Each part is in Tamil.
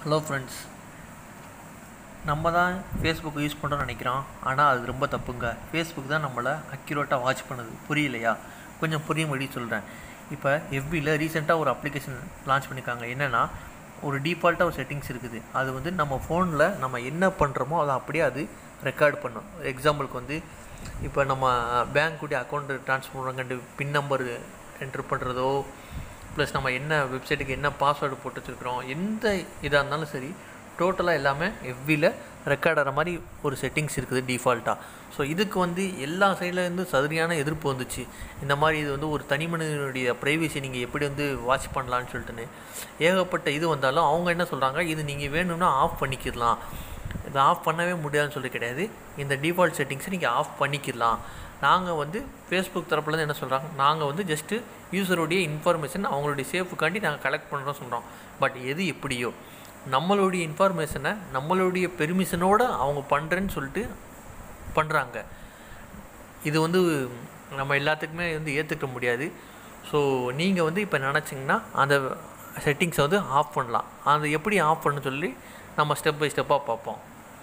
ஹலோ ஃப்ரெண்ட்ஸ் நம்ம தான் ஃபேஸ்புக் யூஸ் பண்ணுறோம்னு நினைக்கிறோம் ஆனால் அது ரொம்ப தப்புங்க ஃபேஸ்புக் தான் நம்மளை அக்யூரேட்டாக வாட்ச் பண்ணுது புரியலையா கொஞ்சம் புரியும்படி சொல்கிறேன் இப்போ எஃபியில் ரீசெண்டாக ஒரு அப்ளிகேஷன் லான்ச் பண்ணியிருக்காங்க என்னென்னா ஒரு டிஃபால்ட்டாக ஒரு செட்டிங்ஸ் இருக்குது அது வந்து நம்ம ஃபோனில் நம்ம என்ன பண்ணுறோமோ அதை அப்படியே அது ரெக்கார்ட் பண்ணும் எக்ஸாம்பிளுக்கு வந்து இப்போ நம்ம பேங்க்குடைய அக்கௌண்ட் ட்ரான்ஸ்ஃபர் பண்ணுறாங்கன்ட்டு பின் நம்பர் என்ட்ரு பண்ணுறதோ ப்ளஸ் நம்ம என்ன வெப்சைட்டுக்கு என்ன பாஸ்வேர்டு போட்டு வச்சுருக்கிறோம் எந்த இதாக இருந்தாலும் சரி டோட்டலாக எல்லாமே எவ்வியில் ரெக்கார்ட் ஆகிற மாதிரி ஒரு செட்டிங்ஸ் இருக்குது டிஃபால்ட்டாக ஸோ இதுக்கு வந்து எல்லா சைட்லேருந்து சரியான எதிர்ப்பு வந்துச்சு இந்த மாதிரி இது வந்து ஒரு தனி மனிதனுடைய ப்ரைவசி நீங்கள் எப்படி வந்து வாட்ச் பண்ணலான்னு சொல்லிட்டுன்னு ஏகப்பட்ட இது வந்தாலும் அவங்க என்ன சொல்கிறாங்க இது நீங்கள் வேணும்னா ஆஃப் பண்ணிக்கிடலாம் இதை ஆஃப் பண்ணவே முடியாதுன்னு சொல்லி கிடையாது இந்த டிஃபால்ட் செட்டிங்ஸை நீங்கள் ஆஃப் பண்ணிக்கிடலாம் நாங்கள் வந்து ஃபேஸ்புக் தரப்புலேருந்து என்ன சொல்கிறாங்க நாங்கள் வந்து ஜஸ்ட்டு யூசருடைய இன்ஃபர்மேஷன் அவங்களுடைய சேஃபுக்காண்டி நாங்கள் கலெக்ட் பண்ணுறோம் சொல்கிறோம் பட் எது எப்படியோ நம்மளுடைய இன்ஃபர்மேஷனை நம்மளுடைய பெர்மிஷனோடு அவங்க பண்ணுறேன்னு சொல்லிட்டு பண்ணுறாங்க இது வந்து நம்ம எல்லாத்துக்குமே வந்து ஏற்றுக்க முடியாது ஸோ நீங்கள் வந்து இப்போ நினச்சிங்கன்னா அந்த செட்டிங்ஸை வந்து ஆஃப் பண்ணலாம் அதை எப்படி ஆஃப் பண்ண சொல்லி நம்ம ஸ்டெப் பை ஸ்டெப்பாக பார்ப்போம்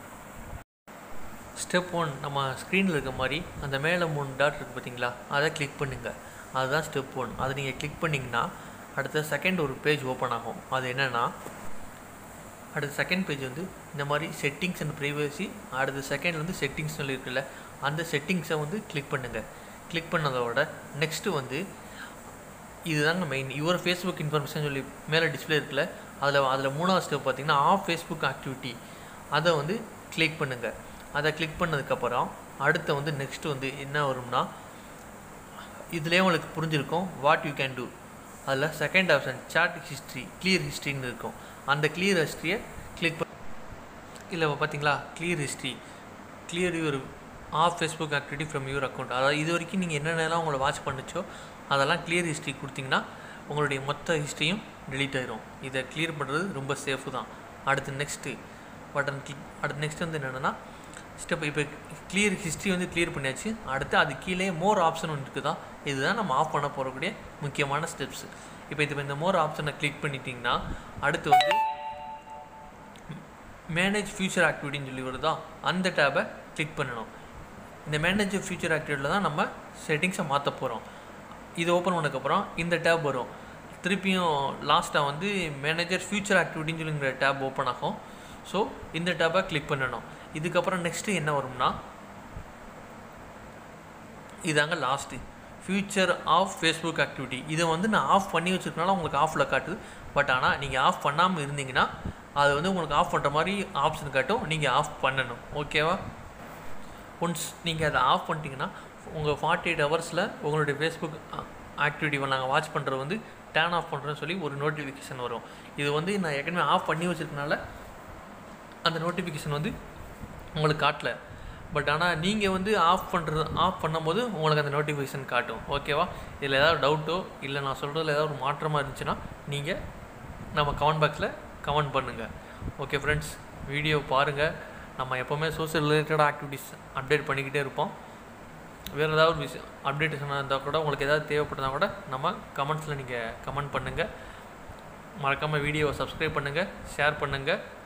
ஸ்டெப் ஒன் நம்ம ஸ்க்ரீனில் இருக்க மாதிரி அந்த மேலே மூணு டாட் இருக்குது பார்த்தீங்களா அதை கிளிக் பண்ணுங்கள் அதுதான் ஸ்டெப் ஒன் அதை நீங்கள் கிளிக் பண்ணிங்கன்னா அடுத்த செகண்ட் ஒரு பேஜ் ஓப்பன் ஆகும் அது என்னென்னா அடுத்த செகண்ட் பேஜ் வந்து இந்த மாதிரி செட்டிங்ஸ் அண்ட் ப்ரைவசி அடுத்த செகண்ட் வந்து செட்டிங்ஸ் சொல்லி இருக்குல்ல அந்த செட்டிங்ஸை வந்து கிளிக் பண்ணுங்கள் கிளிக் பண்ணதோட நெக்ஸ்ட்டு வந்து இதுதாங்க மெயின் யுவர் ஃபேஸ்புக் இன்ஃபர்மேஷன் சொல்லி மேலே டிஸ்பிளே இருக்குல்ல அதில் அதில் மூணாவது ஸ்டெப் பார்த்தீங்கன்னா ஆஃப் ஃபேஸ்புக் ஆக்டிவிட்டி அதை வந்து கிளிக் பண்ணுங்கள் அதை கிளிக் பண்ணதுக்கப்புறம் அடுத்து வந்து நெக்ஸ்ட்டு வந்து என்ன வரும்னா இதுலேயே உங்களுக்கு புரிஞ்சிருக்கும் வாட் யூ கேன் டூ அதில் second option chat history clear ஹிஸ்ட்ரின்னு இருக்கும் அந்த கிளியர் ஹிஸ்ட்ரியை கிளிக் பண்ண இல்லை பார்த்தீங்களா clear history clear your of Facebook activity from your account அதாவது இது வரைக்கும் நீங்கள் என்னென்னலாம் உங்களை வாட்ச் பண்ணுச்சோ அதெல்லாம் கிளியர் ஹிஸ்ட்ரி கொடுத்தீங்கன்னா உங்களுடைய மொத்த ஹிஸ்ட்ரியும் டெலீட் ஆயிரும் இதை கிளியர் பண்ணுறது ரொம்ப சேஃபு தான் அடுத்து நெக்ஸ்ட்டு பட்டன் கிளிக் அடுத்து நெக்ஸ்ட் வந்து என்னென்னா ஸ்டெப் இப்போ கிளியர் ஹிஸ்ட்ரி வந்து கிளியர் பண்ணியாச்சு அடுத்து அது கீழே மோர் ஆப்ஷன் ஒன்று இருக்குதா இதுதான் நம்ம ஆஃப் பண்ண போகக்கூடிய முக்கியமான ஸ்டெப்ஸ் இப்போ இது இந்த மோர் ஆப்ஷனை கிளிக் பண்ணிட்டீங்கன்னா அடுத்து வந்து மேனேஜ் ஃபியூச்சர் ஆக்டிவிட்டின்னு சொல்லி வருதா அந்த டேபை கிளிக் பண்ணணும் இந்த மேனேஜ் ஃபியூச்சர் ஆக்டிவிட்டியில் தான் நம்ம செட்டிங்ஸை மாற்ற போகிறோம் இது ஓப்பன் பண்ணதுக்கப்புறம் இந்த டேப் வரும் திருப்பியும் லாஸ்ட்டாக வந்து மேனேஜர் ஃபியூச்சர் ஆக்டிவிட்டின்னு சொல்லிங்கிற டேப் ஓப்பன் ஆகும் ஸோ இந்த டேப்பை கிளிக் பண்ணணும் இதுக்கப்புறம் நெக்ஸ்ட்டு என்ன வரும்னா இதாங்க last future of Facebook activity இதை வந்து நான் ஆஃப் பண்ணி வச்சுருக்கனால உங்களுக்கு ஆஃபில் காட்டுது பட் ஆனால் நீங்கள் ஆஃப் பண்ணாமல் இருந்தீங்கன்னா அது வந்து உங்களுக்கு ஆஃப் பண்ணுற மாதிரி ஆப்ஷன் காட்டும் நீங்கள் ஆஃப் பண்ணணும் ஓகேவா ஒன்ஸ் நீங்கள் அதை ஆஃப் பண்ணிட்டீங்கன்னா உங்கள் ஃபார்ட்டி எயிட் ஹவர்ஸில் உங்களுடைய ஃபேஸ்புக் ஆக்டிவிட்டி நாங்கள் வாட்ச் பண்ணுறது வந்து டேர்ன் ஆஃப் பண்ணுறேன்னு சொல்லி ஒரு நோட்டிஃபிகேஷன் வரும் இது வந்து நான் ஏற்கனவே ஆஃப் பண்ணி வச்சுருக்கனால அந்த நோட்டிஃபிகேஷன் வந்து உங்களுக்கு காட்டல பட் ஆனால் நீங்கள் வந்து ஆஃப் பண்ணுறது ஆஃப் பண்ணும்போது உங்களுக்கு அந்த நோட்டிஃபிகேஷன் காட்டும் ஓகேவா இதில் ஏதாவது டவுட்டோ இல்லை நான் சொல்கிறதுல ஏதாவது ஒரு மாற்றமாக இருந்துச்சுன்னா நீங்கள் நம்ம கமெண்ட் பாக்ஸில் கமெண்ட் பண்ணுங்கள் ஓகே ஃப்ரெண்ட்ஸ் வீடியோ பாருங்கள் நம்ம எப்போவுமே சோஷியல் ரிலேட்டட் ஆக்டிவிட்டீஸ் அப்டேட் பண்ணிக்கிட்டே இருப்போம் வேறு ஏதாவது ஒரு விஷயம் அப்டேட்டேஷனாக இருந்தால் கூட உங்களுக்கு ஏதாவது தேவைப்படுதா கூட நம்ம கமெண்ட்ஸில் நீங்கள் கமெண்ட் பண்ணுங்கள் மறக்காமல் வீடியோவை சப்ஸ்கிரைப் பண்ணுங்கள் ஷேர் பண்ணுங்கள்